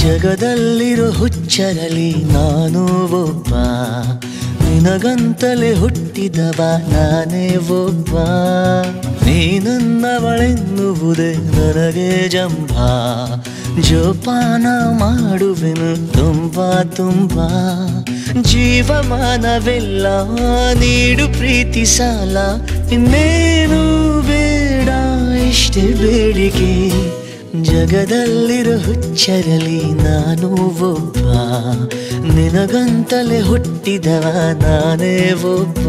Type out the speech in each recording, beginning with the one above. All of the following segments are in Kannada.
ಜಗದಲ್ಲಿರೋ ಹುಚ್ಚರಲಿ ನಾನು ಒಬ್ಬ ನಿನಗಂತಲೇ ಹುಟ್ಟಿದವ ನಾನೇ ಒಬ್ಬ ನೀನನ್ನವಳೆನ್ನುವುದೇ ನನಗೆ ಜಂಭ ಜೋಪಾನ ಮಾಡುವೆನು ತುಂಬಾ ತುಂಬಾ ಜೀವಮಾನವೆಲ್ಲ ನೀಡು ಪ್ರೀತಿ ಸಾಲ ಇನ್ನೇನು ಬೇಡ ಇಷ್ಟೇ ಬೇಡಿಕೆ ಜಗದಲ್ಲಿರೋ ಹುಚ್ಚರಲಿ ನಾನು ಒಬ್ಬ ನಿನಗಂತಲೇ ಹುಟ್ಟಿದವ ನಾನೇ ಒಬ್ಬ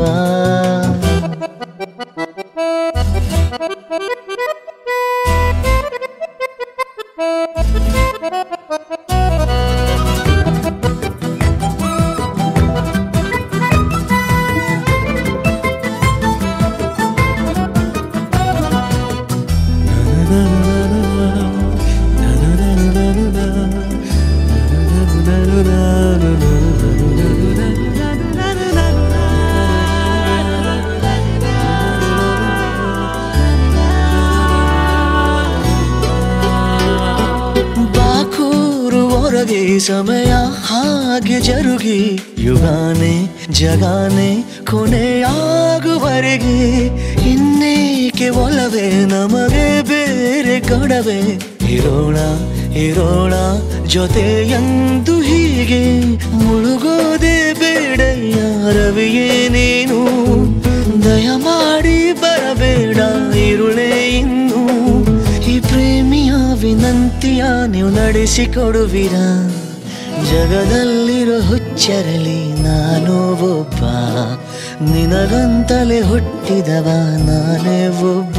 ಬಾಕೂರು ಹೊರಗೆ ಸಮಯ ಹಾಗೆ ಜರುಗಿ ಯುಗಾನೆ ಜಗಾನೆ ಕೊನೆಯಾಗುವರೆಗೆ ಇನ್ನೇಕೆ ಒಲವೇ ನಮಗೆ ಬೇರೆ ಕಡವೆ ಇರೋಣ ಇರೋಣ ಜೊತೆಯಂದು ಹೀಗೆ ಮುಳುಗೋದೆ ಬೇಡಯ್ಯ ರವಿಯೇ ನೀನು ದಯಮಾಡಿ ಬರಬೇಡ ಇರುಳೇ ಇನ್ನು ಈ ಪ್ರೇಮಿಯ ವಿನಂತಿಯ ನೀವು ನಡೆಸಿಕೊಡುವಿರ ಜಗದಲ್ಲಿರೋ ಹುಚ್ಚರಲಿ ನಾನು ಒಬ್ಬ ನಿನಗಂತಲೇ ಹುಟ್ಟಿದವ ನಾನೇ ಒಬ್ಬ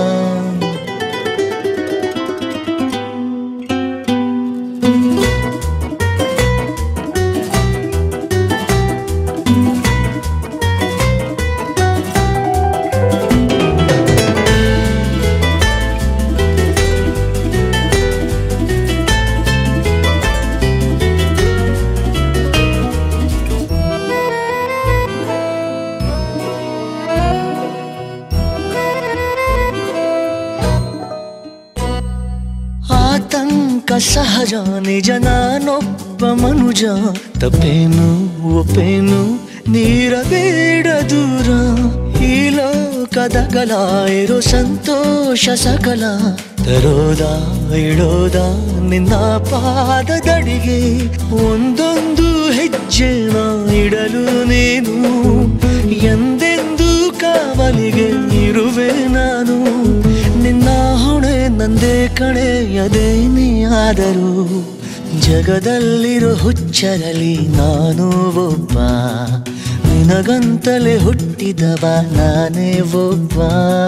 ಆತಂಕ ಸಹಜ ನಿಜ ನಾನೊಬ್ಬ ಮನುಜ ತಪ್ಪೇನು ಒಪ್ಪೇನು ನೀರಬೇಡ ದೂರ ಈ ಲೋಕದ ಕಲ ಇರೋ ಸಂತೋಷ ಸಕಲ ತರೋದ ಇಡೋದ ನಿನ್ನ ಪಾದದಡಿಗೆ ಒಂದೊಂದು ಹೆಜ್ಜೆನ ಇಡಲು ನೀನು ಎಂದೆಂದು ಕಾವಲಿಗೆ ಇರುವೆ ನಾನು ನಿನ್ನ ಹೊಣೆ ನಂದೇ ಕಣೆಯದೇನೇ ಆದರೂ ಜಗದಲ್ಲಿರೋ ಹುಚ್ಚರಲಿ ನಾನು ಒಬ್ಬ ನಿನಗಂತಲೇ ಹುಟ್ಟಿದವ ನಾನೇ ಒಬ್ಬ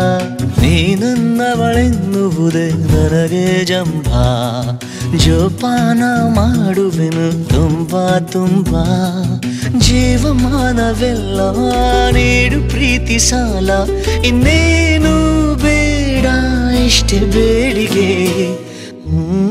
ನೀನನ್ನವಳೆನ್ನುವುದೇ ನನಗೆ ಜಂಭ ಜೋಪಾನ ಮಾಡುವೆನು ತುಂಬಾ ತುಂಬಾ ಜೀವಮಾನವೆಲ್ಲ ನೀಡು ಪ್ರೀತಿ ಸಾಲ ಇನ್ನೇನು ಬೇಡ ಇಷ್ಟೇ ಬೇಡಿಗೆ ಹ್ಮ್